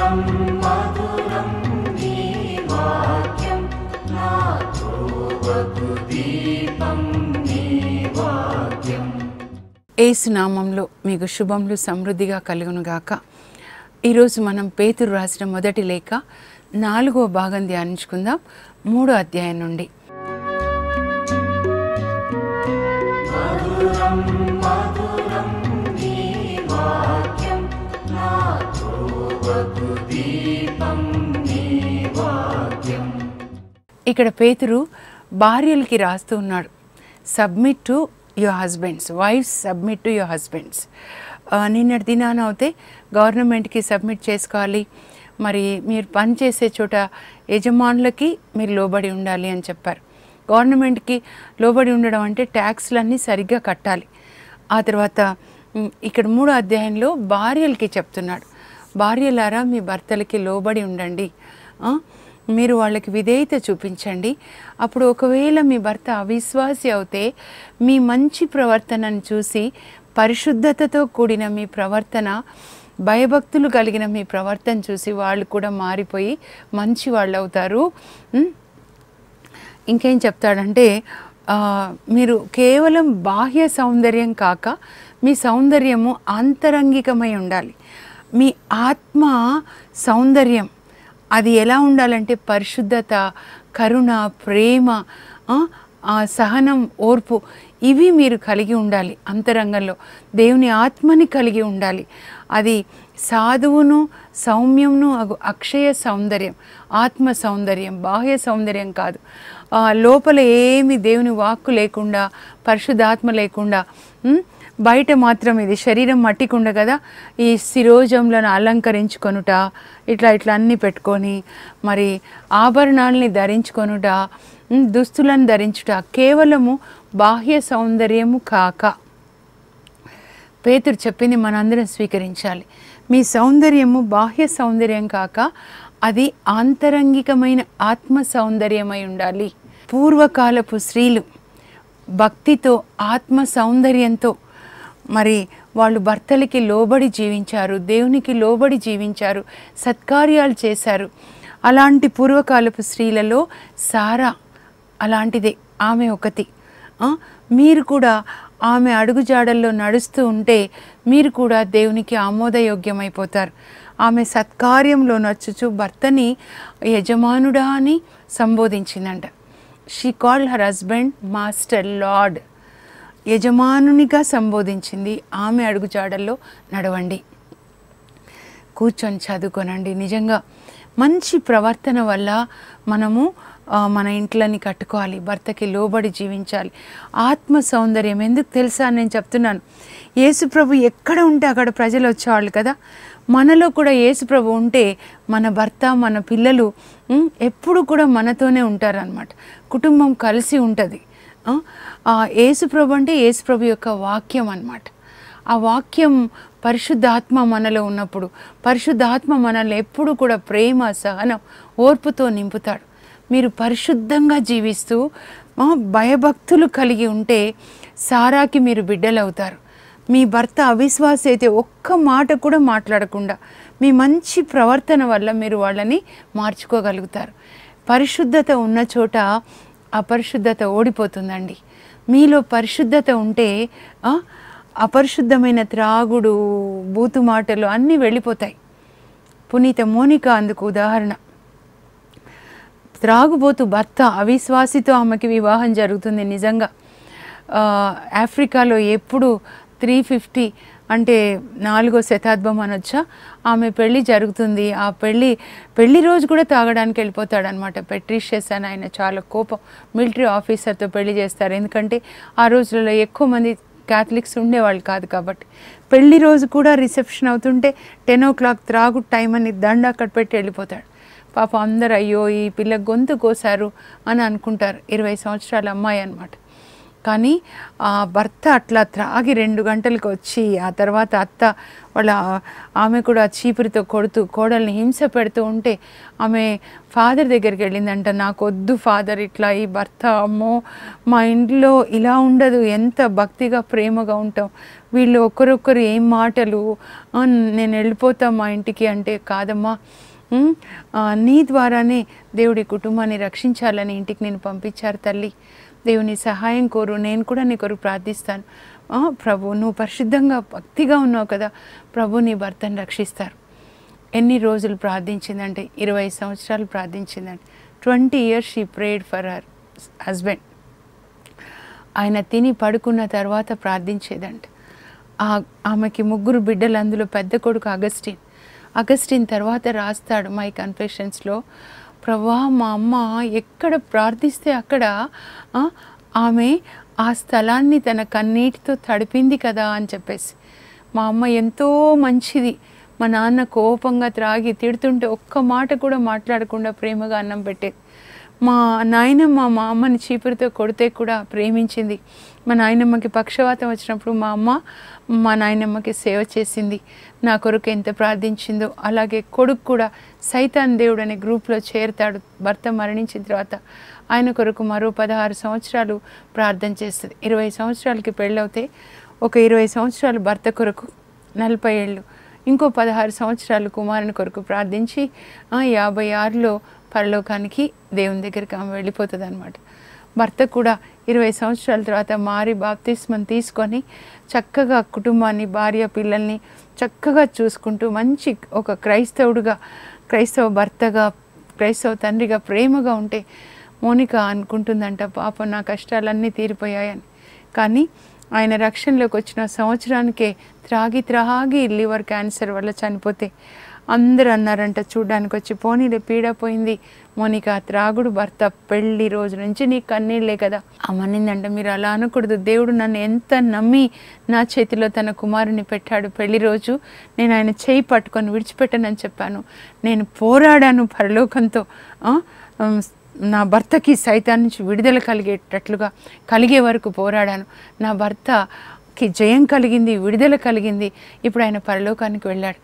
ఏసునామంలో మీకు శుభములు సమృద్ధిగా కలుగునుగాక ఈరోజు మనం పేతురు రాసిన మొదటి లేఖ నాలుగో భాగం ధ్యానించుకుందాం మూడో అధ్యాయం నుండి ఇక్కడ పేతురు భార్యలకి రాస్తూ ఉన్నాడు submit to your husbands wives submit to your husbands నిన్నటి దినాన అయితే గవర్నమెంట్కి సబ్మిట్ చేసుకోవాలి మరి మీరు పనిచేసే చోట యజమానులకి మీరు లోబడి ఉండాలి అని చెప్పారు గవర్నమెంట్కి లోబడి ఉండడం అంటే ట్యాక్స్లన్నీ సరిగ్గా కట్టాలి ఆ తర్వాత ఉమ్, ఇక్కడ మూడో అధ్యాయంలో భార్యలకి చెప్తున్నాడు భార్యలారా మీ భర్తలకి లోబడి ఉండండి ఆ? మీరు వాళ్ళకి విధేయత చూపించండి అప్పుడు ఒకవేళ మీ భర్త అవిశ్వాసి అవుతే మీ మంచి ప్రవర్తనను చూసి పరిశుద్ధతతో కూడిన మీ ప్రవర్తన భయభక్తులు కలిగిన మీ ప్రవర్తన చూసి వాళ్ళు కూడా మారిపోయి మంచి వాళ్ళు అవుతారు ఉమ్, ఇంకేం చెప్తాడంటే ఆ, మీరు కేవలం బాహ్య సౌందర్యం కాక మీ సౌందర్యము ఆంతరంగికమై ఉండాలి మీ ఆత్మ సౌందర్యం అది ఎలా ఉండాలంటే పరిశుద్ధత కరుణ ప్రేమ ఆ, ఆ సహనం ఓర్పు ఇవి మీరు కలిగి ఉండాలి అంతరంగంలో దేవుని ఆత్మని కలిగి ఉండాలి అది సాధువును సౌమ్యమును అగు అక్షయ సౌందర్యం ఆత్మ సౌందర్యం బాహ్య సౌందర్యం కాదు ఆ, లోపల ఏమి దేవుని వాక్కు లేకుండా పరిశుద్ధాత్మ లేకుండా ఉమ్, బయట మాత్రం ఇది శరీరం మట్టికుండ కదా ఈ శిరోజంలను అలంకరించుకొనుట ఇట్లా ఇట్లా అన్నీ పెట్టుకొని మరి ఆభరణాలని ధరించుకొనుట ఉమ్, దుస్తులను ధరించుట కేవలము బాహ్య సౌందర్యము కాక పేతురు చెప్పింది మనందరం స్వీకరించాలి మీ సౌందర్యము బాహ్య సౌందర్యం కాక అది ఆంతరంగికమైన ఆత్మ సౌందర్యమై ఉండాలి పూర్వకాలపు స్త్రీలు భక్తితో ఆత్మ సౌందర్యంతో మరి వాళ్ళు భర్తలకి లోబడి జీవించారు దేవునికి లోబడి జీవించారు సత్కార్యాలు చేశారు అలాంటి పూర్వకాలపు స్త్రీలలో సారా అలాంటిదే ఆమె ఒకటి ఆ, మీరు కూడా ఆమె అడుగుజాడల్లో నడుస్తూ ఉంటే మీరు కూడా దేవునికి ఆమోదయోగ్యమైపోతారు ఆమె సత్కార్యంలో నచ్చుచు భర్తని యజమానుడా అని సంబోధించిందంట she call her husband master lord యజమానునిగా సంబోధించింది ఆమె అడుగుజాడల్లో నడవండి కూర్చొని చదువుకోనండి నిజంగా మంచి ప్రవర్తన వల్ల మనము ఆ, మన ఇంట్లోని కట్టుకోవాలి భర్తకి లోబడి జీవించాలి ఆత్మ సౌందర్యం ఎందుకు తెలుసా అని నేను చెప్తున్నాను యేసుప్రభు ఎక్కడ ఉంటే అక్కడ ప్రజలు వచ్చేవాళ్ళు కదా మనలో కూడా యేసుప్రభు ఉంటే మన భర్త మన పిల్లలు ఉమ్, ఎప్పుడు కూడా మనతోనే ఉంటారనమాట కుటుంబం కలిసి ఉంటుంది ఆ, ఆ యేసుప్రభు అంటే యేసుప్రభు యొక్క వాక్యం అన్నమాట ఆ వాక్యం పరిశుద్ధాత్మ మనలో ఉన్నప్పుడు పరిశుద్ధాత్మ మనల్ని ఎప్పుడు కూడా ప్రేమ సహనం ఓర్పుతో నింపుతాడు మీరు పరిశుద్ధంగా జీవిస్తూ ఆ, భయభక్తులు కలిగి ఉంటే సారాకి మీరు బిడ్డలవుతారు మీ భర్త అవిశ్వాసి అయితే ఒక్క మాట కూడా మాట్లాడకుండా మీ మంచి ప్రవర్తన వల్ల మీరు వాళ్ళని మార్చుకోగలుగుతారు పరిశుద్ధత ఉన్న చోట అపరిశుద్ధత ఓడిపోతుందండి మీలో పరిశుద్ధత ఉంటే ఆ, అపరిశుద్ధమైన త్రాగుడు బూతు మాటలు అన్నీ వెళ్ళిపోతాయి పునీత మోనిక అందుకు ఉదాహరణ త్రాగుబోతు భర్త అవిశ్వాసితో ఆమెకి వివాహం జరుగుతుంది నిజంగా ఆ, ఆఫ్రికాలో ఎప్పుడు త్రీ ఫిఫ్టీ అంటే నాలుగో శతాబ్దం అనొచ్చా ఆమె పెళ్ళి జరుగుతుంది ఆ పెళ్ళి పెళ్లి రోజు కూడా తాగడానికి వెళ్ళిపోతాడనమాట పెట్రిషియస్ అని ఆయన చాలా కోపం మిలిటరీ ఆఫీసర్తో పెళ్లి చేస్తారు ఎందుకంటే ఆ రోజులలో ఎక్కువ మంది క్యాథలిక్స్ ఉండేవాళ్ళు కాదు కాబట్టి పెళ్లి రోజు కూడా రిసెప్షన్ అవుతుంటే టెన్ ఓ క్లాక్ త్రాగు టైం అని దండ అక్కడ పెట్టి వెళ్ళిపోతాడు పాప అందరు అయ్యో ఈ పిల్ల గొంతు కోసారు అని అనుకుంటారు ఇరవై సంవత్సరాల అమ్మాయి అనమాట కానీ ఆ భర్త అట్లా త్రాగి రెండు గంటలకు వచ్చి ఆ తర్వాత అత్త వాళ్ళ ఆమె కూడా చీపురితో కొడుతూ కోడల్ని హింస పెడుతూ ఉంటే ఆమె ఫాదర్ దగ్గరికి వెళ్ళిందంట నాకు వద్దు ఫాదర్ ఇట్లా ఈ భర్త అమ్మో మా ఇంట్లో ఇలా ఉండదు ఎంత భక్తిగా ప్రేమగా ఉంటాం వీళ్ళు ఒకరొకరు ఏం మాటలు ఆ, నేను వెళ్ళిపోతా మా ఇంటికి అంటే కాదమ్మా ఉమ్, ఆ, నీ ద్వారానే దేవుడి కుటుంబాన్ని రక్షించాలని ఇంటికి నేను పంపించారు తల్లి దేవుని సహాయం కోరు నేను కూడా నీ కొరకు ప్రార్థిస్తాను ఆ, ప్రభు నువ్వు పరిశుద్ధంగా భక్తిగా ఉన్నావు కదా ప్రభు నీ భర్తను రక్షిస్తారు ఎన్ని రోజులు ప్రార్థించిందంటే ఇరవై సంవత్సరాలు ప్రార్థించిందంటే twenty years she prayed for her husband ఆయన తిని పడుకున్న తర్వాత ప్రార్థించేదంట ఆ ఆమెకి ముగ్గురు బిడ్డలు అందులో పెద్ద కొడుకు అగస్టిన్ అగస్టిన్ తర్వాత రాస్తాడు మై కన్ఫెషన్స్లో ప్రభా మా అమ్మ ఎక్కడ ప్రార్థిస్తే అక్కడ ఆ, ఆమె ఆ స్థలాన్ని తన కన్నీటితో తడిపింది కదా అని చెప్పేసి మా అమ్మ ఎంతో మంచిది మా నాన్న కోపంగా త్రాగి తిడుతుంటే ఒక్క మాట కూడా మాట్లాడకుండా ప్రేమగా అన్నం పెట్టేది మా నాయనమ్మ మా అమ్మని చీపురితో కొడితే కూడా ప్రేమించింది మా నాయనమ్మకి పక్షవాతం వచ్చినప్పుడు మా అమ్మ మా నాయనమ్మకి సేవ చేసింది నా కొరకు ఎంత ప్రార్థించిందో అలాగే కొడుకు కూడా సైతాన్ దేవుడు అనే గ్రూప్లో చేరుతాడు భర్త మరణించిన తర్వాత ఆయన కొరకు మరో పదహారు సంవత్సరాలు ప్రార్థన చేస్తుంది ఇరవై సంవత్సరాలకి పెళ్ళవుతే ఒక ఇరవై సంవత్సరాలు భర్త కొరకు నలభై ఏళ్ళు ఇంకో పదహారు సంవత్సరాలు కుమారుని కొరకు ప్రార్థించి ఆ, యాభై ఆరులో పరలోకానికి దేవుని దగ్గరికి ఆమె వెళ్ళిపోతుంది అనమాట భర్త కూడా ఇరవై సంవత్సరాల తర్వాత మారి బాప్తిస్మం తీసుకొని చక్కగా కుటుంబాన్ని భార్య పిల్లల్ని చక్కగా చూసుకుంటూ మంచి ఒక క్రైస్తవుడుగా క్రైస్తవ భర్తగా క్రైస్తవ తండ్రిగా ప్రేమగా ఉంటే మోనిక అనుకుంటుందంట పాపం నా కష్టాలన్నీ తీరిపోయాయని కానీ ఆయన రక్షణలోకి వచ్చిన సంవత్సరానికే త్రాగి త్రాగి లివర్ క్యాన్సర్ వల్ల చనిపోతే అందరూ అన్నారంట చూడ్డానికి వచ్చి పోనీలే పీడ పోయింది మోనిక ఆ త్రాగుడు భర్త పెళ్లి రోజు నుంచి నీ కన్నీళ్ళే కదా అమ్మనిందంట మీరు అలా అనకూడదు దేవుడు నన్ను ఎంత నమ్మి నా చేతిలో తన కుమారుని పెట్టాడు పెళ్లి రోజు నేను ఆయన చేయి పట్టుకొని విడిచిపెట్టనని చెప్పాను నేను పోరాడాను పరలోకంతో ఆ, ఉమ్, నా భర్తకి సైతాన్ నుంచి విడుదల కలిగేటట్లుగా కలిగే వరకు పోరాడాను నా భర్తకి జయం కలిగింది విడుదల కలిగింది ఇప్పుడు ఆయన పరలోకానికి వెళ్ళాడు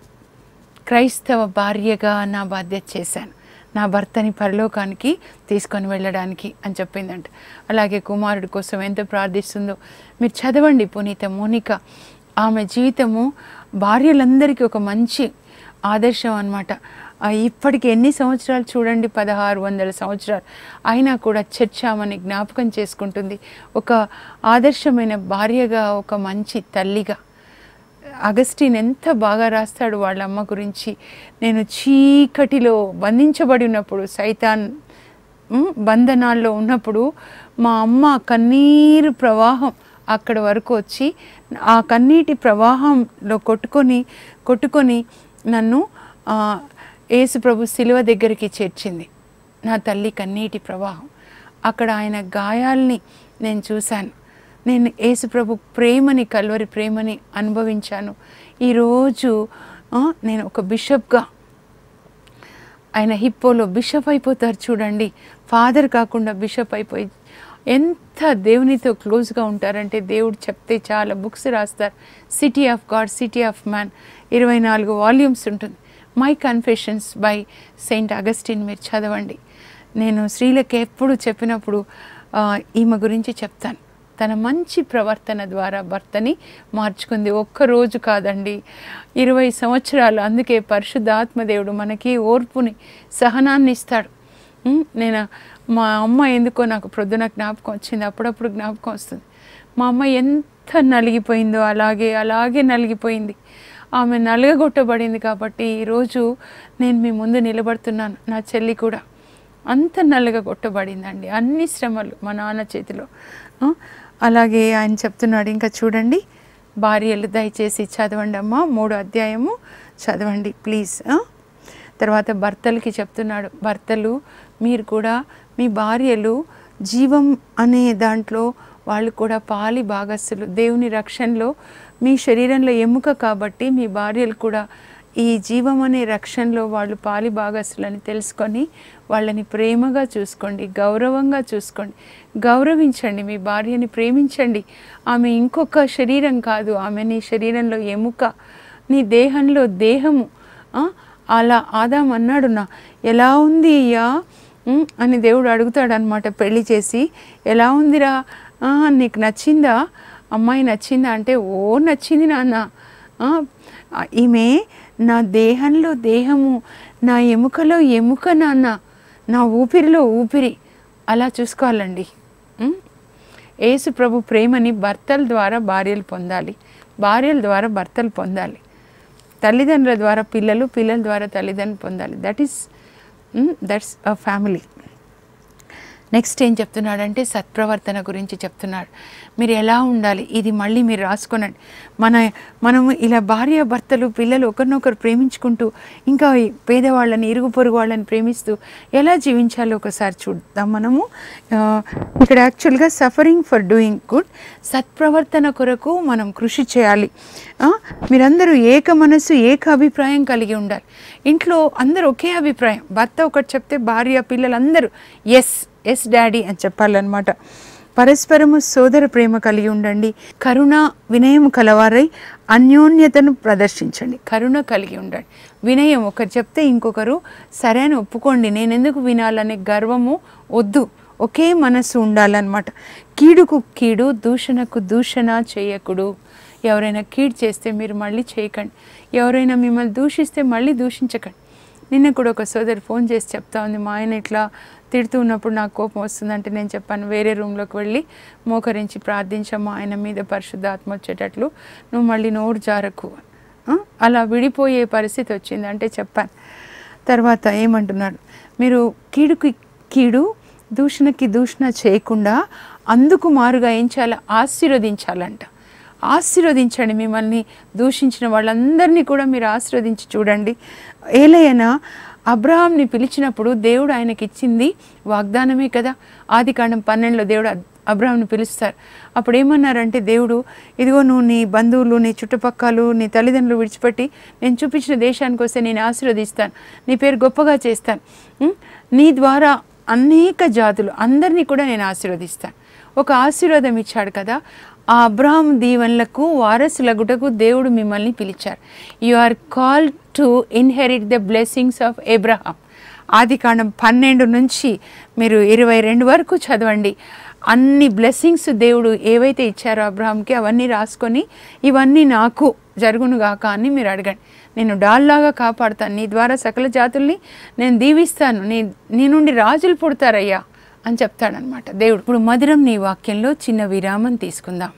క్రైస్తవ భార్యగా నా బాధ్యత చేశాను నా భర్తని పరలోకానికి తీసుకొని వెళ్ళడానికి అని చెప్పిందంట అలాగే కుమారుడి కోసం ఎంత ప్రార్థిస్తుందో మీరు చదవండి పునీత మోనిక ఆమె జీవితము భార్యలందరికీ ఒక మంచి ఆదర్శం అనమాట ఇప్పటికి ఎన్ని సంవత్సరాలు చూడండి పదహారు వందల సంవత్సరాలు అయినా కూడా చర్చ ఆమెని జ్ఞాపకం చేసుకుంటుంది ఒక ఆదర్శమైన భార్యగా ఒక మంచి తల్లిగా అగస్టిన్ ఎంత బాగా రాస్తాడు వాళ్ళ అమ్మ గురించి నేను చీకటిలో బంధించబడి ఉన్నప్పుడు సైతాన్ ఉమ్, బంధనాల్లో ఉన్నప్పుడు మా అమ్మ కన్నీరు ప్రవాహం అక్కడ వరకు వచ్చి ఆ కన్నీటి ప్రవాహంలో కొట్టుకొని కొట్టుకొని నన్ను ఆ, యేసు ప్రభు శిలువ దగ్గరికి చేర్చింది నా తల్లి కన్నీటి ప్రవాహం అక్కడ ఆయన గాయాల్ని నేను చూశాను నేను యేసుప్రభు ప్రేమని కల్వరి ప్రేమని అనుభవించాను ఈరోజు ఆ, నేను ఒక బిషప్గా ఆయన హిప్పోలో బిషప్ అయిపోతారు చూడండి ఫాదర్ కాకుండా బిషప్ అయిపోయి ఎంత దేవునితో క్లోజ్గా ఉంటారంటే దేవుడు చెప్తే చాలా బుక్స్ రాస్తారు city of God city of man ఇరవై నాలుగు వాల్యూమ్స్ ఉంటుంది my confessions by Saint Augustine మీరు చదవండి నేను స్త్రీలకు ఎప్పుడు చెప్పినప్పుడు ఆ, ఈమె గురించి చెప్తాను తన మంచి ప్రవర్తన ద్వారా భర్తని మార్చుకుంది ఒక్క రోజు కాదండి ఇరవై సంవత్సరాలు అందుకే పరిశుద్ధాత్మదేవుడు మనకి ఓర్పుని సహనాన్ని ఇస్తాడు ఉమ్, నేను మా అమ్మ ఎందుకో నాకు ప్రొద్దున జ్ఞాపకం వచ్చింది అప్పుడప్పుడు జ్ఞాపకం వస్తుంది మా అమ్మ ఎంత నలిగిపోయిందో అలాగే అలాగే నలిగిపోయింది ఆమె నలగగొట్టబడింది కాబట్టి ఈరోజు నేను మీ ముందు నిలబడుతున్నాను నా చెల్లి కూడా అంత నల్లగా కొట్టబడిందండి అన్ని శ్రమలు మా నాన్న చేతిలో ఆ, అలాగే ఆయన చెప్తున్నాడు ఇంకా చూడండి భార్యలు దయచేసి చదవండి అమ్మా మూడో అధ్యాయము చదవండి ప్లీజ్ ఆ? తర్వాత భర్తలకి చెప్తున్నాడు భర్తలు మీరు కూడా మీ భార్యలు జీవం అనే దాంట్లో వాళ్ళు కూడా పాలి భాగస్సులు దేవుని రక్షణలో మీ శరీరంలో ఎముక కాబట్టి మీ భార్యలు కూడా ఈ జీవం అనే రక్షణలో వాళ్ళు పాలి భాగస్తులని తెలుసుకొని వాళ్ళని ప్రేమగా చూసుకోండి గౌరవంగా చూసుకోండి గౌరవించండి మీ భార్యని ప్రేమించండి ఆమె ఇంకొక శరీరం కాదు ఆమె నీ శరీరంలో ఎముక నీ దేహంలో దేహము ఆ? అలా ఆదాం అన్నాడు నా ఎలా ఉంది అయ్యా ఉమ్, అని దేవుడు అడుగుతాడు అనమాట పెళ్లి చేసి ఎలా ఉందిరా "ఆ, నీకు నచ్చిందా అమ్మాయి నచ్చిందా అంటే ఓ నచ్చింది నాన్న ఆ, ఆ, ఈమె నా దేహంలో దేహము నా ఎముకలో ఎముక నాన్న నా ఊపిరిలో ఊపిరి అలా చూసుకోవాలండి ఉమ్? యేసు ప్రభు ప్రేమని భర్తల ద్వారా భార్యలు పొందాలి భార్యల ద్వారా భర్తలు పొందాలి తల్లిదండ్రుల ద్వారా పిల్లలు పిల్లల ద్వారా తల్లిదండ్రులు పొందాలి that is that's a family next ఏం చెప్తున్నాడంటే సత్ప్రవర్తన గురించి చెప్తున్నాడు మీరు ఎలా ఉండాలి ఇది మళ్ళీ మీరు రాసుకోనండి మన మనము ఇలా భార్య భర్తలు పిల్లలు ఒకరినొకరు ప్రేమించుకుంటూ ఇంకా ఈ పేదవాళ్ళని ఇరుగు పొరుగు వాళ్ళని ప్రేమిస్తూ ఎలా జీవించాలో ఒకసారి చూద్దాం మనము ఆ, ఇక్కడ యాక్చువల్గా సఫరింగ్ ఫర్ డూయింగ్ గుడ్ సత్ప్రవర్తన కొరకు మనం కృషి చేయాలి ఆ, మీరందరూ ఏక మనసు ఏక అభిప్రాయం కలిగి ఉండాలి ఇంట్లో అందరూ ఒకే అభిప్రాయం భర్త ఒకటి చెప్తే భార్య పిల్లలందరూ ఎస్ ఎస్ డాడీ అని చెప్పాలన్నమాట పరస్పరము సోదర ప్రేమ కలిగి ఉండండి కరుణ వినయం కలవారై అన్యోన్యతను ప్రదర్శించండి కరుణ కలిగి ఉండండి వినయం ఒకరు చెప్తే ఇంకొకరు సరే అని ఒప్పుకోండి నేను ఎందుకు వినాలనే గర్వము వద్దు ఒకే మనసు ఉండాలన్నమాట కీడుకు కీడు దూషణకు దూషణ చేయకుడు ఎవరైనా కీడు చేస్తే మీరు మళ్ళీ చేయకండి ఎవరైనా మిమ్మల్ని దూషిస్తే మళ్ళీ దూషించకండి నిన్న కూడా ఒక సోదరి ఫోన్ చేసి చెప్తా ఉంది మా ఆయన ఇట్లా తిడుతూ ఉన్నప్పుడు నాకు కోపం వస్తుందంటే నేను చెప్పాను వేరే రూమ్లోకి వెళ్ళి మోకరించి ప్రార్థించమ్మా ఆయన మీద పరిశుద్ధాత్మ వచ్చేటట్లు నువ్వు మళ్ళీ నోరు జారకు ఆ? అలా విడిపోయే పరిస్థితి వచ్చింది అంటే చెప్పాను తర్వాత ఏమంటున్నాడు మీరు కీడుకి కీడు దూషణకి దూషణ చేయకుండా అందుకు మారుగా ఏం చేయాలి ఆశీర్వదించాలంట ఆశీర్వదించండి మిమ్మల్ని దూషించిన వాళ్ళందరినీ కూడా మీరు ఆశీర్వదించి చూడండి ఏలైనా అబ్రహాంని పిలిచినప్పుడు దేవుడు ఆయనకి ఇచ్చింది వాగ్దానమే కదా ఆది కాండం పన్నెండులో దేవుడు అబ్- అబ్రహాంని పిలుస్తారు అప్పుడు ఏమన్నారంటే దేవుడు ఇదిగో నువ్వు నీ బంధువులు నీ చుట్టుపక్కలు నీ తల్లిదండ్రులు విడిచిపెట్టి నేను చూపించిన దేశానికి వస్తే నేను ఆశీర్వదిస్తాను నీ పేరు గొప్పగా చేస్తాను ఉం? నీ ద్వారా అనేక జాతులు అందరినీ కూడా నేను ఆశీర్వదిస్తాను ఒక ఆశీర్వాదం ఇచ్చాడు కదా ఆ అబ్రహాం దీవెనలకు వారసులగుటకు దేవుడు మిమ్మల్ని పిలిచారు you are call to inherit the blessings of Abraham ఆది కాండం పన్నెండు నుంచి మీరు ఇరవై రెండు వరకు చదవండి అన్ని బ్లెస్సింగ్స్ దేవుడు ఏవైతే ఇచ్చారో అబ్రహాంకి అవన్నీ రాసుకొని ఇవన్నీ నాకు జరుగునుగాక అని మీరు అడగండి నేను డాల్లాగా కాపాడుతాను నీ ద్వారా సకల జాతుల్ని నేను దీవిస్తాను నీ నీ నుండి రాజులు పుడతారయ్యా అని చెప్తాడనమాట దేవుడు ఇప్పుడు మధురం నీ వాక్యంలో చిన్న విరామం తీసుకుందాం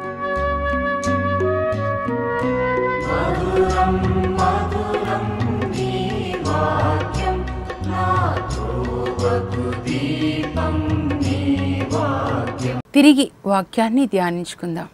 తిరిగి వాక్యాన్ని ధ్యానించుకుందాం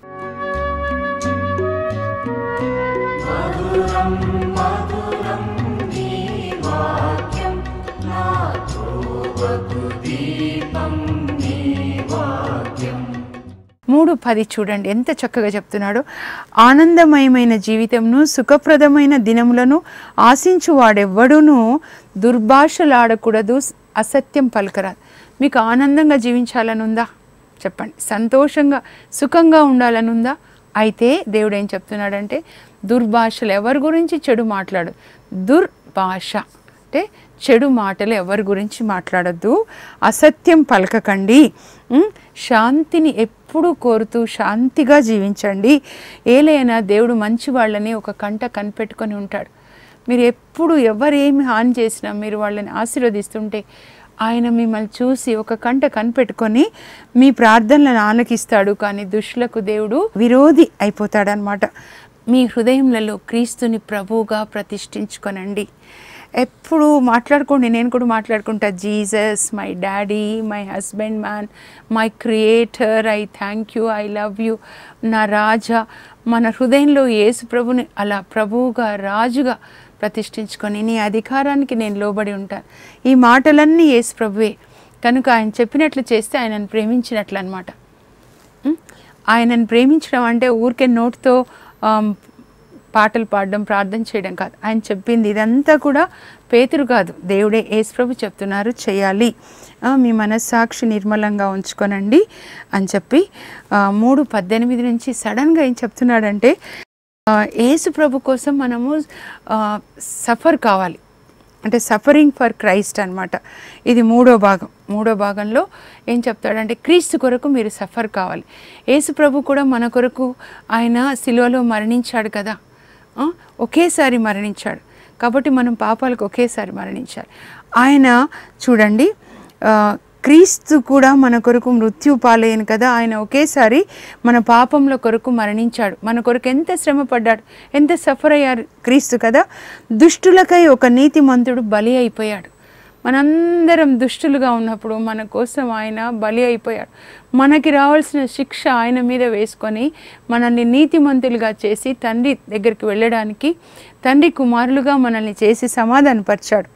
మూడు పది చూడండి ఎంత చక్కగా చెప్తున్నాడు ఆనందమయమైన జీవితంను సుఖప్రదమైన దినములను ఆశించు వాడెవ్వడును దుర్భాషలాడకూడదు అసత్యం పలకరాదు మీకు ఆనందంగా జీవించాలని ఉందా చెప్పండి సంతోషంగా సుఖంగా ఉండాలని ఉందా అయితే దేవుడు ఏం చెప్తున్నాడంటే దుర్భాషలు ఎవరి గురించి చెడు మాట్లాడు దుర్భాష అంటే చెడు మాటలు ఎవరి గురించి మాట్లాడద్దు అసత్యం పలకకండి ఉమ్, శాంతిని ఎప్పుడూ కోరుతూ శాంతిగా జీవించండి ఏలైనా దేవుడు మంచి వాళ్ళని ఒక కంట కనిపెట్టుకొని ఉంటాడు మీరు ఎప్పుడు ఎవరేమి హాని చేసినా మీరు వాళ్ళని ఆశీర్వదిస్తుంటే ఆయన మిమ్మల్ని చూసి ఒక కంట కనిపెట్టుకొని మీ ప్రార్థనలను ఆలకిస్తాడు కానీ దుష్టులకు దేవుడు విరోధి అయిపోతాడనమాట మీ హృదయంలో క్రీస్తుని ప్రభువుగా ప్రతిష్ఠించుకొనండి ఎప్పుడు మాట్లాడుకోండి నేను కూడా మాట్లాడుకుంటా Jesus my daddy my husband man my creator I thank you I love you నా రాజా మన హృదయంలో యేసు ప్రభుని అలా ప్రభువుగా రాజుగా ప్రతిష్ఠించుకొని నీ అధికారానికి నేను లోబడి ఉంటాను ఈ మాటలన్నీ యేసు ప్రభువే కనుక ఆయన చెప్పినట్లు చేస్తే ఆయనను ప్రేమించినట్లు అనమాట ఉం? ఆయనను ప్రేమించడం అంటే ఊరికే నోటితో ఆమ్, పాటలు పాడడం ప్రార్థన చేయడం కాదు ఆయన చెప్పింది ఇదంతా కూడా పేతురు కాదు దేవుడే యేసుప్రభు చెప్తున్నారు చేయాలి ఆ, మీ మనస్సాక్షి నిర్మలంగా ఉంచుకోనండి అని చెప్పి ఆ, మూడు పద్దెనిమిది నుంచి సడన్గా ఏం చెప్తున్నాడంటే ఆ, యేసు ప్రభు కోసం మనము సఫర్ కావాలి అంటే సఫరింగ్ ఫర్ క్రైస్ట్ అన్నమాట ఇది మూడో భాగం మూడో భాగంలో ఏం చెప్తాడంటే క్రీస్తు కొరకు మీరు సఫర్ కావాలి యేసు ప్రభు కూడా మన కొరకు ఆయన సిలువలో మరణించాడు కదా ఆ, ఒకేసారి మరణించాడు కాబట్టి మనం పాపాలకు ఒకేసారి మరణించాలి ఆయన చూడండి ఆ, క్రీస్తు కూడా మన కొరకు మృత్యు పాలయ్యను కదా ఆయన ఒకేసారి మన పాపంల కొరకు మరణించాడు మన కొరకు ఎంత శ్రమ పడ్డాడు ఎంత సఫర్ అయ్యారు క్రీస్తు కదా దుష్టులకై ఒక నీతిమంతుడు బలి అయిపోయాడు మనందరం దుష్టులుగా ఉన్నప్పుడు మన కోసం ఆయన బలి అయిపోయాడు మనకి రావాల్సిన శిక్ష ఆయన మీద వేసుకొని మనల్ని నీతిమంతులుగా చేసి తండ్రి దగ్గరికి వెళ్ళడానికి తండ్రి కుమారులుగా మనల్ని చేసి సమాధానపరిచాడు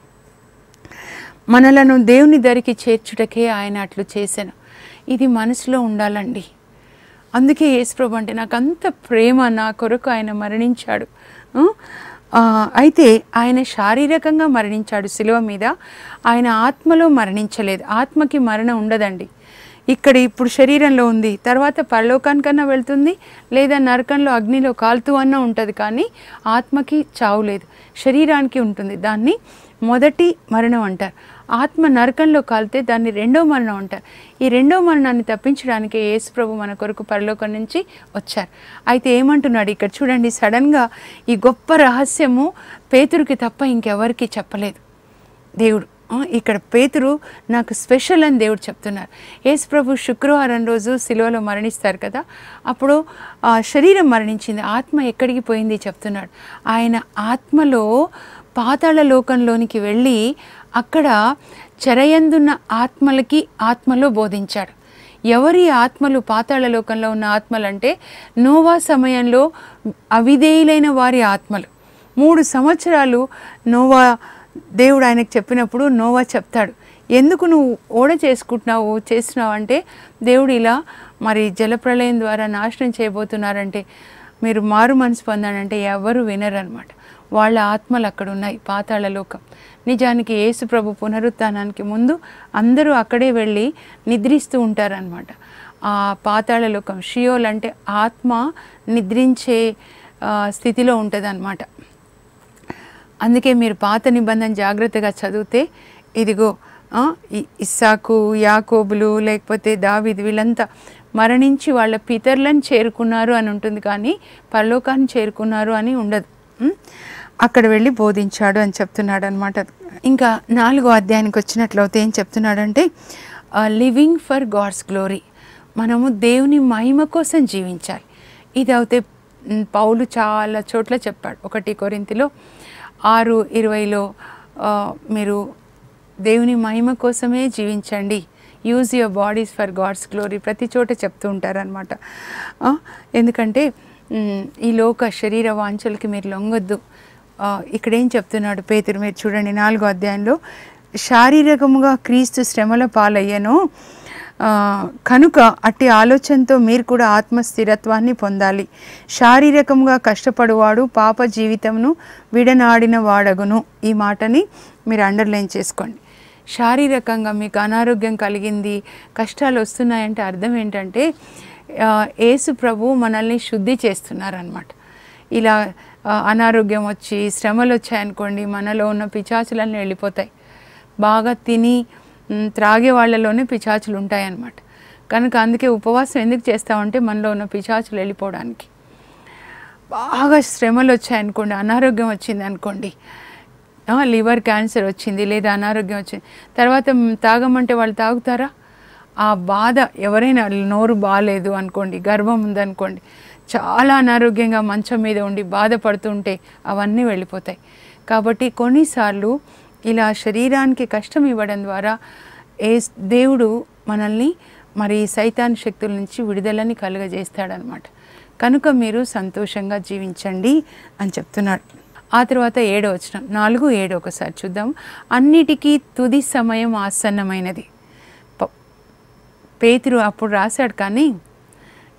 మనలను దేవుని దరికి చేర్చుటకే ఆయన అట్లు చేశాను ఇది మనసులో ఉండాలండి అందుకే యేసుప్రభు అంటే నాకు అంత ప్రేమ నా కొరకు ఆయన మరణించాడు ఆ? ఆ, అయితే ఆయన శారీరకంగా మరణించాడు శిలువ మీద ఆయన ఆత్మలో మరణించలేదు ఆత్మకి మరణం ఉండదండి ఇక్కడ ఇప్పుడు శరీరంలో ఉంది తర్వాత పరలోకానికన్నా వెళ్తుంది లేదా నరకంలో అగ్నిలో కాలుతూ అన్న ఉంటుంది కానీ ఆత్మకి చావు లేదు శరీరానికి ఉంటుంది దాన్ని మొదటి మరణం అంటారు ఆత్మ నరకంలో కాలితే దాన్ని రెండో మరణం అంటారు ఈ రెండో మరణాన్ని తప్పించడానికి యేసుప్రభు మన కొరకు పరలోకం నుంచి వచ్చారు అయితే ఏమంటున్నాడు ఇక్కడ చూడండి సడన్గా ఈ గొప్ప రహస్యము పేతురికి తప్ప ఇంకెవరికి చెప్పలేదు దేవుడు ఆ, ఇక్కడ పేతురు నాకు స్పెషల్ అని దేవుడు చెప్తున్నారు యేసు ప్రభు శుక్రవారం రోజు సిలువలో మరణిస్తారు కదా అప్పుడు ఆ శరీరం మరణించింది ఆత్మ ఎక్కడికి పోయింది చెప్తున్నాడు ఆయన ఆత్మలో పాతాళ లోకంలోనికి వెళ్ళి అక్కడ చెరయందున్న ఆత్మలకి ఆత్మలో బోధించాడు ఎవరి ఆత్మలు పాతాళ లోకంలో ఉన్న ఆత్మలు అంటే నోవా సమయంలో అవిధేయులైన వారి ఆత్మలు మూడు సంవత్సరాలు నోవా దేవుడు ఆయనకు చెప్పినప్పుడు నోవా చెప్తాడు ఎందుకు నువ్వు ఓడ చేసుకుంటున్నావు చేస్తున్నావు అంటే దేవుడు ఇలా మరి జలప్రలయం ద్వారా నాశనం చేయబోతున్నారంటే మీరు మారు మనసు పొందానంటే ఎవరు వినరనమాట వాళ్ళ ఆత్మలు అక్కడ ఉన్నాయి పాతాళ లోకం నిజానికి యేసు ప్రభు పునరుత్థానానికి ముందు అందరూ అక్కడే వెళ్ళి నిద్రిస్తూ ఉంటారనమాట ఆ పాతాళ లోకం షియోల్ అంటే ఆత్మ నిద్రించే ఆ, స్థితిలో ఉంటుందన్నమాట అందుకే మీరు పాత నిబంధన జాగ్రత్తగా చదివితే ఇదిగో ఆ, ఈ ఇస్సాకు యాకోబులు లేకపోతే దావిద్ వీళ్ళంతా మరణించి వాళ్ళ పితరులను చేరుకున్నారు అని ఉంటుంది కానీ పరలోకాన్ని చేరుకున్నారు అని ఉండదు ఉం? అక్కడ వెళ్ళి బోధించాడు అని చెప్తున్నాడు అనమాట ఇంకా నాలుగో అధ్యాయానికి వచ్చినట్లయితే ఏం చెప్తున్నాడంటే లివింగ్ ఫర్ గాడ్స్ గ్లోరీ మనము దేవుని మహిమ కోసం జీవించాలి ఇది అయితే మ్, పౌలు చాలా చోట్ల చెప్పాడు ఒకటి కొరింతిలో ఆరు ఇరవైలో ఆ, మీరు దేవుని మహిమ కోసమే జీవించండి use your bodies for God's glory ప్రతి చోట చెప్తూ ఉంటారనమాట ఎందుకంటే మ్, ఈ లోక శరీర వాంఛలకి మీరు లొంగొద్దు ఆ, ఇక్కడ ఏం చెప్తున్నాడు పేతురు మీరు చూడండి నాలుగో అధ్యాయంలో శారీరకముగా క్రీస్తు శ్రమల పాలయ్యను ఆ, కనుక అట్టి ఆలోచనతో మీరు కూడా ఆత్మ స్థిరత్వాన్ని పొందాలి శారీరకంగా కష్టపడువాడు పాప జీవితంను విడనాడిన వాడగును ఈ మాటని మీరు అండర్లైన్ చేసుకోండి శారీరకంగా మీకు అనారోగ్యం కలిగింది కష్టాలు వస్తున్నాయంటే అర్థం ఏంటంటే ఆ, యేసు ప్రభు మనల్ని శుద్ధి చేస్తున్నారనమాట ఇలా ఆ, అనారోగ్యం వచ్చి శ్రమలు వచ్చాయనుకోండి మనలో ఉన్న పిచాచులన్నీ వెళ్ళిపోతాయి బాగా తిని మ్, త్రాగే వాళ్ళలోనే పిచాచులు ఉంటాయన్నమాట కనుక అందుకే ఉపవాసం ఎందుకు చేస్తామంటే మనలో ఉన్న పిచాచులు వెళ్ళిపోవడానికి బాగా శ్రమలు వచ్చాయనుకోండి అనారోగ్యం వచ్చింది అనుకోండి ఆ, లివర్ క్యాన్సర్ వచ్చింది లేదా అనారోగ్యం వచ్చింది తర్వాత మ్, తాగమంటే వాళ్ళు తాగుతారా ఆ బాధ ఎవరైనా నోరు బాగాలేదు అనుకోండి గర్భం ఉందనుకోండి చాలా అనారోగ్యంగా మంచం మీద ఉండి బాధపడుతుంటే అవన్నీ వెళ్ళిపోతాయి కాబట్టి కొన్నిసార్లు ఇలా శరీరానికి కష్టం ఇవ్వడం ద్వారా ఏ దేవుడు మనల్ని మరి సైతాన్ శక్తుల నుంచి విడుదలని కలుగజేస్తాడనమాట కనుక మీరు సంతోషంగా జీవించండి అని చెప్తున్నాడు ఆ తర్వాత ఏడో వచ్చిన నాలుగు ఏడు ఒకసారి చూద్దాం అన్నిటికీ తుది సమయం ఆసన్నమైనది ప- పేతురు అప్పుడు రాశాడు కానీ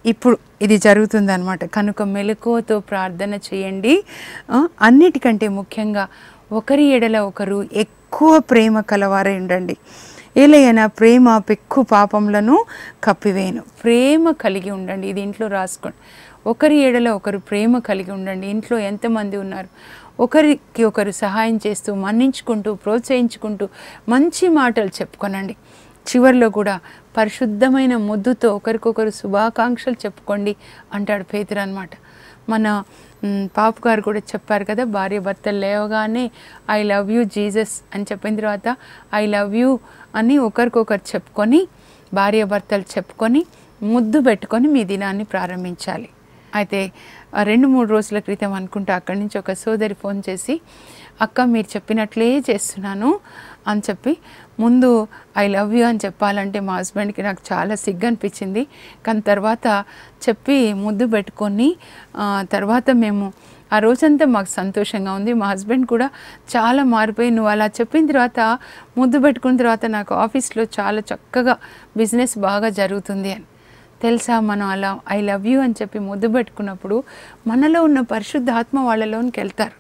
ఇప్పుడు ఇది జరుగుతుందన్నమాట కనుక మెలకువతో ప్రార్థన చేయండి ఆ, అన్నిటికంటే ముఖ్యంగా ఒకరి ఎడల ఒకరు ఎక్కువ ప్రేమ కలవారై ఉండండి ఏలైనా ప్రేమ పెక్కు పాపములను కప్పివేయను ప్రేమ కలిగి ఉండండి ఇది ఇంట్లో రాసుకోండి ఒకరి ఎడల ఒకరు ప్రేమ కలిగి ఉండండి ఇంట్లో ఎంతమంది ఉన్నారు ఒకరికి ఒకరు సహాయం చేస్తూ మన్నించుకుంటూ ప్రోత్సహించుకుంటూ మంచి మాటలు చెప్పుకొనండి చివరిలో కూడా పరిశుద్ధమైన ముద్దుతో ఒకరికొకరు శుభాకాంక్షలు చెప్పుకోండి అంటాడు పేతురు అనమాట మన మ్, పాపు గారు కూడా చెప్పారు కదా భార్య భర్తలు లేవగానే ఐ లవ్ యూ జీసస్ అని చెప్పిన తర్వాత ఐ లవ్ యూ అని ఒకరికొకరు చెప్పుకొని భార్య భర్తలు చెప్పుకొని ముద్దు పెట్టుకొని మీ దినాన్ని ప్రారంభించాలి అయితే ఆ రెండు మూడు రోజుల క్రితం అనుకుంటా అక్కడి నుంచి ఒక సోదరి ఫోన్ చేసి అక్క మీరు చెప్పినట్లే చేస్తున్నాను అని చెప్పి ముందు ఐ లవ్ యూ అని చెప్పాలంటే మా హస్బెండ్కి నాకు చాలా సిగ్గు అనిపించింది కానీ తర్వాత చెప్పి ముద్దు పెట్టుకొని ఆ, తర్వాత మేము ఆ రోజంతా మాకు సంతోషంగా ఉంది మా హస్బెండ్ కూడా చాలా మారిపోయి నువ్వు అలా చెప్పిన తర్వాత ముద్దు పెట్టుకున్న తర్వాత నాకు ఆఫీస్లో చాలా చక్కగా బిజినెస్ బాగా జరుగుతుంది అని తెలుసా మనం అలా ఐ లవ్ యూ అని చెప్పి ముద్దు పెట్టుకున్నప్పుడు మనలో ఉన్న పరిశుద్ధ ఆత్మ వాళ్ళలోనికి వెళ్తారు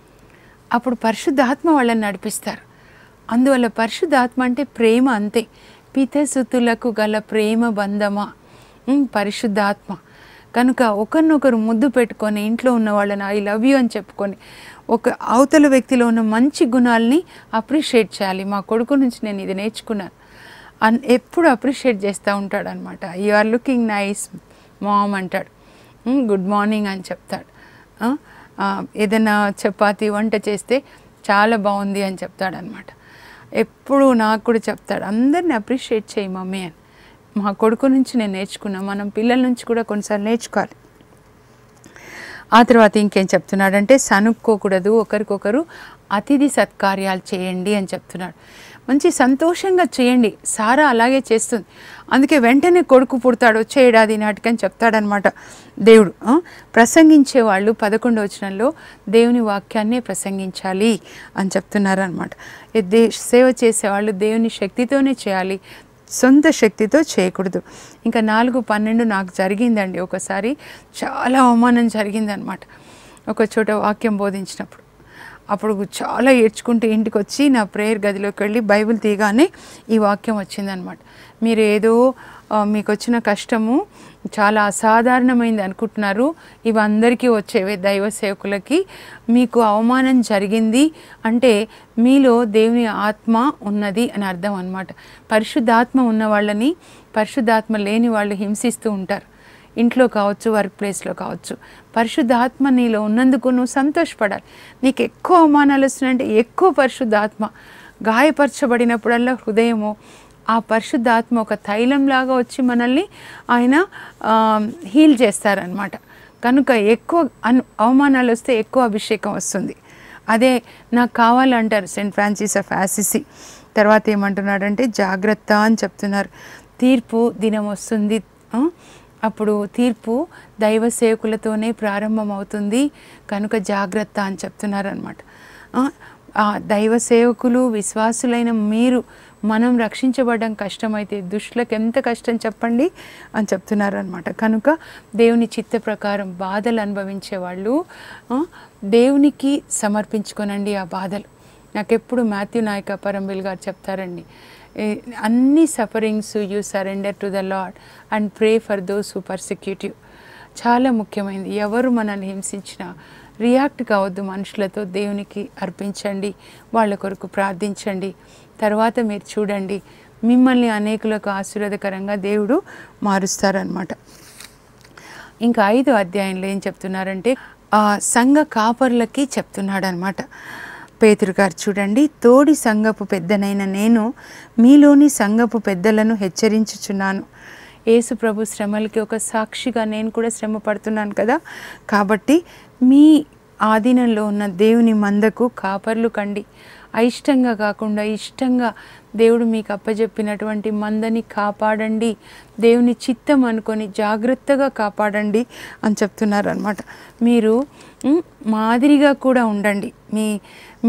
అప్పుడు పరిశుద్ధాత్మ వాళ్ళని నడిపిస్తారు అందువల్ల పరిశుద్ధాత్మ అంటే ప్రేమ అంతే పితసుతులకు గల ప్రేమ బంధమా ఉమ్, పరిశుద్ధాత్మ కనుక ఒకరినొకరు ముద్దు పెట్టుకొని ఇంట్లో ఉన్న వాళ్ళని ఐ లవ్ యూ అని చెప్పుకొని ఒక అవతల వ్యక్తిలో ఉన్న మంచి గుణాలని అప్రిషియేట్ చేయాలి మా కొడుకు నుంచి నేను ఇది నేర్చుకున్నాను అన్ ఎప్పుడు అప్రిషియేట్ చేస్తూ ఉంటాడు అనమాట you are looking nice ma'am అంటాడు గుడ్ మార్నింగ్ అని చెప్తాడు ఆ, ఆ, ఏదైనా చపాతి వంట చేస్తే చాలా బాగుంది అని చెప్తాడనమాట ఎప్పుడు నాకు కూడా చెప్తాడు అందరిని అప్రిషియేట్ చేయి మమ్మీ అని మా కొడుకు నుంచి నేను నేర్చుకున్నా మనం పిల్లల నుంచి కూడా కొన్నిసార్లు నేర్చుకోవాలి ఆ తర్వాత ఇంకేం చెప్తున్నాడంటే సనుక్కోకూడదు ఒకరికొకరు అతిథి సత్కార్యాలు చేయండి అని చెప్తున్నాడు మంచి సంతోషంగా చేయండి సారా అలాగే చేస్తుంది అందుకే వెంటనే కొడుకు పుడతాడు వచ్చే ఏడాది నాటికని చెప్తాడనమాట దేవుడు ఆ? ప్రసంగించే వాళ్ళు పదకొండవ వచనంలో దేవుని వాక్యాన్నే ప్రసంగించాలి అని చెప్తున్నారు అనమాట దే సేవ చేసేవాళ్ళు దేవుని శక్తితోనే చేయాలి సొంత శక్తితో చేయకూడదు ఇంకా నాలుగు పన్నెండు నాకు జరిగిందండి ఒకసారి చాలా అవమానం జరిగిందనమాట ఒక చోట వాక్యం బోధించినప్పుడు అప్పుడు చాలా ఏడ్చుకుంటూ ఇంటికి వచ్చి నా ప్రేయర్ గదిలోకి వెళ్ళి బైబిల్ తీయగానే ఈ వాక్యం వచ్చిందనమాట మీరు ఏదో ఆ, మీకు వచ్చిన కష్టము చాలా అసాధారణమైంది అనుకుంటున్నారు ఇవి అందరికీ వచ్చేవే దైవ సేవకులకి మీకు అవమానం జరిగింది అంటే మీలో దేవుని ఆత్మ ఉన్నది అని అర్థం అనమాట పరిశుద్ధాత్మ ఉన్న వాళ్ళని పరిశుద్ధాత్మ లేని వాళ్ళు హింసిస్తూ ఉంటారు ఇంట్లో కావచ్చు వర్క్ ప్లేస్లో కావచ్చు పరిశుద్ధాత్మ నీలో ఉన్నందుకు నువ్వు సంతోషపడాలి నీకు ఎక్కువ అవమానాలు వస్తున్నాయంటే ఎక్కువ పరిశుద్ధాత్మ గాయపరచబడినప్పుడల్లా హృదయము ఆ పరిశుద్ధాత్మ ఒక తైలంలాగా వచ్చి మనల్ని ఆయన ఆ, హీల్ చేస్తారనమాట కనుక ఎక్కువ అను అవమానాలు వస్తే ఎక్కువ అభిషేకం వస్తుంది అదే నాకు కావాలంటారు సెయింట్ ఫ్రాన్సిస్ ఆఫ్ యాసిసి తర్వాత ఏమంటున్నాడంటే జాగ్రత్త అని చెప్తున్నారు తీర్పు దినం వస్తుంది ఆ? అప్పుడు తీర్పు దైవ సేవకులతోనే ప్రారంభమవుతుంది కనుక జాగ్రత్త అని చెప్తున్నారనమాట ఆ దైవ సేవకులు విశ్వాసులైన మీరు మనం రక్షించబడడం కష్టమైతే దుష్టులకు ఎంత కష్టం చెప్పండి అని చెప్తున్నారు అనమాట కనుక దేవుని చిత్త ప్రకారం బాధలు అనుభవించే వాళ్ళు ఆ, దేవునికి సమర్పించుకోనండి ఆ బాధలు నాకెప్పుడు మాథ్యూ నాయక పరంబిల్ గారు చెప్తారండి ఏ, అన్ని sufferings you surrender to the lord and pray for those who persecute you చాలా ముఖ్యమైనది ఎవరు మనల్ని హింసించినా రియాక్ట్ కావద్దు మనుషులతో దేవునికి అర్పించండి వాళ్ళ కొరకు ప్రార్థించండి తర్వాత మీరు చూడండి మిమ్మల్ని అనేకులకు ఆశీర్వాదకరంగా దేవుడు మారుస్తారనమాట ఇంకా ఐదో అధ్యాయంలో ఏం చెప్తున్నారంటే ఆ సంఘ కాపర్లకి చెప్తున్నాడు అనమాట పేతురు గారు చూడండి తోడి సంఘపు పెద్దనైన నేను మీలోని సంఘపు పెద్దలను హెచ్చరించుచున్నాను యేసు ప్రభు శ్రమలకి ఒక సాక్షిగా నేను కూడా శ్రమ పడుతున్నాను కదా కాబట్టి మీ ఆధీనంలో ఉన్న దేవుని మందకు కాపర్లు కండి అయిష్టంగా కాకుండా ఇష్టంగా దేవుడు మీకు అప్పజెప్పినటువంటి మందని కాపాడండి దేవుని చిత్తం అనుకొని జాగ్రత్తగా కాపాడండి అని చెప్తున్నారు అనమాట మీరు ఉమ్, మాదిరిగా కూడా ఉండండి మీ మీ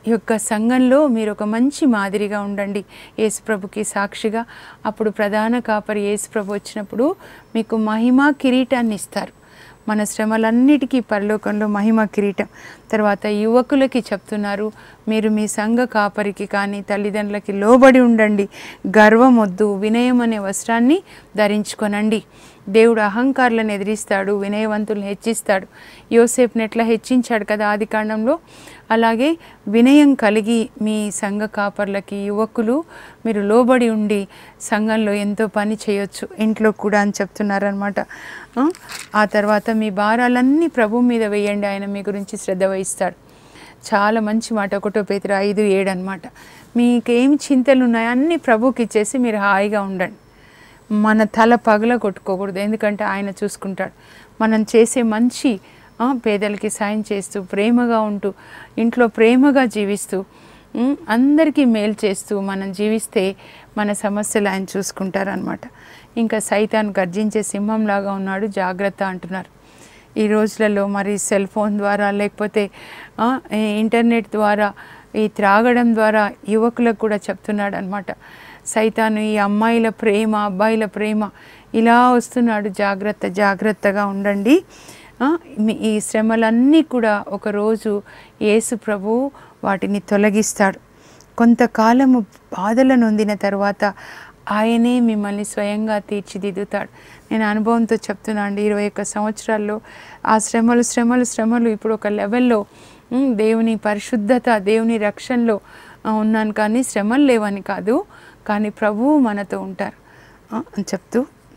ఈ యొక్క సంఘంలో మీరు ఒక మంచి మాదిరిగా ఉండండి యేసుప్రభుకి సాక్షిగా అప్పుడు ప్రధాన కాపరి యేసుప్రభు వచ్చినప్పుడు మీకు మహిమ కిరీటాన్ని ఇస్తారు మన శ్రమలన్నిటికీ పరలోకంలో మహిమ కిరీటం తర్వాత యువకులకి చెప్తున్నారు మీరు మీ సంఘ కాపరికి కానీ తల్లిదండ్రులకి లోబడి ఉండండి గర్వం వద్దు వినయం అనే వస్త్రాన్ని ధరించుకొనండి దేవుడు అహంకారులను ఎదిరిస్తాడు వినయవంతులను హెచ్చిస్తాడు యోసేపుని ఎట్లా హెచ్చించాడు కదా ఆది కాండంలో అలాగే వినయం కలిగి మీ సంఘ కాపర్లకి యువకులు మీరు లోబడి ఉండి సంఘంలో ఎంతో పని చేయొచ్చు ఇంట్లో కూడా అని చెప్తున్నారనమాట ఆ తర్వాత మీ భారాలన్నీ ప్రభు మీద వేయండి ఆయన మీ గురించి శ్రద్ధ వహిస్తాడు చాలా మంచి మాట ఒకటో పేతురు ఐదు ఏడు అనమాట మీకేం చింతలు ఉన్నాయో అన్నీ ప్రభుకి ఇచ్చేసి మీరు హాయిగా ఉండండి మన తల పగల కొట్టుకోకూడదు ఎందుకంటే ఆయన చూసుకుంటాడు మనం చేసే మంచి ఆ, పేదలకి సాయం చేస్తూ ప్రేమగా ఉంటూ ఇంట్లో ప్రేమగా జీవిస్తూ ఉమ్, అందరికీ మేలు చేస్తూ మనం జీవిస్తే మన సమస్యలు ఆయన చూసుకుంటారనమాట ఇంకా సైతాన్ గర్జించే సింహంలాగా ఉన్నాడు జాగ్రత్త అంటున్నారు ఈ రోజులలో మరి సెల్ ఫోన్ ద్వారా లేకపోతే ఆ, ఈ ఇంటర్నెట్ ద్వారా ఈ త్రాగడం ద్వారా యువకులకు కూడా చెప్తున్నాడు అనమాట సైతాను ఈ అమ్మాయిల ప్రేమ అబ్బాయిల ప్రేమ ఇలా వస్తున్నాడు జాగ్రత్త జాగ్రత్తగా ఉండండి ఆ, మీ ఈ శ్రమలన్నీ కూడా ఒకరోజు యేసు ప్రభు వాటిని తొలగిస్తాడు కొంతకాలము బాధలు నొందిన తర్వాత ఆయనే మిమ్మల్ని స్వయంగా తీర్చిదిద్దుతాడు నేను అనుభవంతో చెప్తున్నా అండి ఇరవై ఒక్క సంవత్సరాల్లో ఆ శ్రమలు శ్రమలు శ్రమలు ఇప్పుడు ఒక లెవెల్లో ఉమ్, దేవుని పరిశుద్ధత దేవుని రక్షణలో ఆ, ఉన్నాను కానీ శ్రమలు లేవని కాదు కానీ ప్రభువు మనతో ఉంటారు ఆ, అని చెప్తూ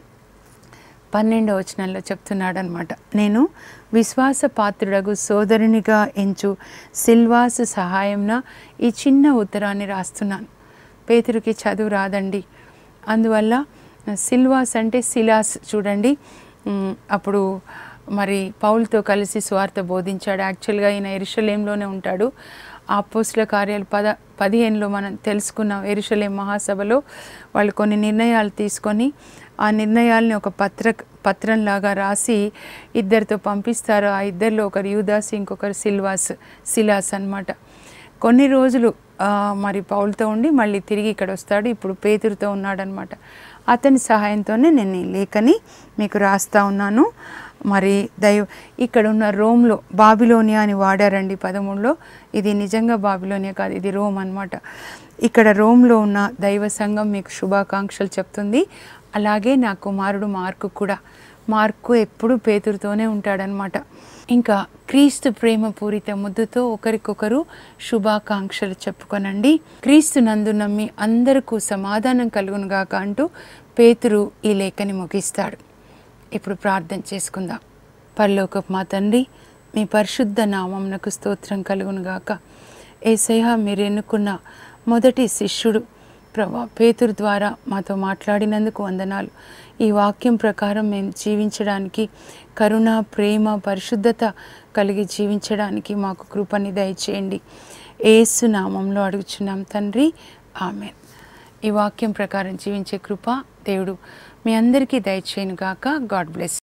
పన్నెండవ వచనంలో చెప్తున్నాడు అనమాట నేను విశ్వాస పాత్రుడగు సోదరునిగా ఎంచు సిల్వాస్ సహాయంన ఈ చిన్న ఉత్తరాన్ని రాస్తున్నాను పేతురికి చదువు రాదండి అందువల్ల సిల్వాస్ అంటే శిలాస్ చూడండి ఉమ్, అప్పుడు మరి పౌల్తో కలిసి స్వార్థ బోధించాడు యాక్చువల్గా ఈయన ఎరుషలేంలోనే ఉంటాడు ఆ పోస్టుల కార్యాలు పద పదిహేనులో మనం తెలుసుకున్నాం ఎరుషలేం మహాసభలో వాళ్ళు కొన్ని నిర్ణయాలు తీసుకొని ఆ నిర్ణయాల్ని ఒక పత్ర పత్రంలాగా రాసి ఇద్దరితో పంపిస్తారు ఆ ఇద్దరిలో ఒకరు యూదాస్ ఇంకొకరు సిల్వాస్ సిలాస్ అన్నమాట కొన్ని రోజులు ఆ, మరి పౌలతో ఉండి మళ్ళీ తిరిగి ఇక్కడ వస్తాడు ఇప్పుడు పేతురుతో ఉన్నాడనమాట అతని సహాయంతోనే నేను ఈ లేఖని మీకు రాస్తా ఉన్నాను మరి దైవ ఇక్కడ ఉన్న రోమ్లో బాబిలోనియా అని వాడారండి పదమూడులో ఇది నిజంగా బాబిలోనియా కాదు ఇది రోమ్ అన్నమాట ఇక్కడ రోమ్లో ఉన్న దైవ సంఘం మీకు శుభాకాంక్షలు చెప్తుంది అలాగే నా కుమారుడు మార్కు కూడా మార్కు ఎప్పుడు పేతురుతోనే ఉంటాడనమాట ఇంకా క్రీస్తు ప్రేమ పూరిత ముద్దుతో ఒకరికొకరు శుభాకాంక్షలు చెప్పుకొనండి క్రీస్తు నందు నమ్మి అందరికీ సమాధానం కలుగునుగాక అంటూ పేతురు ఈ లేఖని ముగిస్తాడు ఇప్పుడు ప్రార్థన చేసుకుందాం పరలోకపు మా తండ్రి మీ పరిశుద్ధ నామమునకు స్తోత్రం కలుగునుగాక ఏసయ్య మీరు ఎన్నుకున్న మొదటి శిష్యుడు ప్రభా పేతురు ద్వారా మాతో మాట్లాడినందుకు వందనాలు ఈ వాక్యం ప్రకారం మేము జీవించడానికి కరుణ ప్రేమ పరిశుద్ధత కలిగి జీవించడానికి మాకు కృపని దయచేయండి ఏసు నామంలో అడుగుచున్నాం తండ్రి ఆమె ఈ వాక్యం ప్రకారం జీవించే కృప దేవుడు మీ అందరికీ దయచేయను గాక గాడ్ బ్లెస్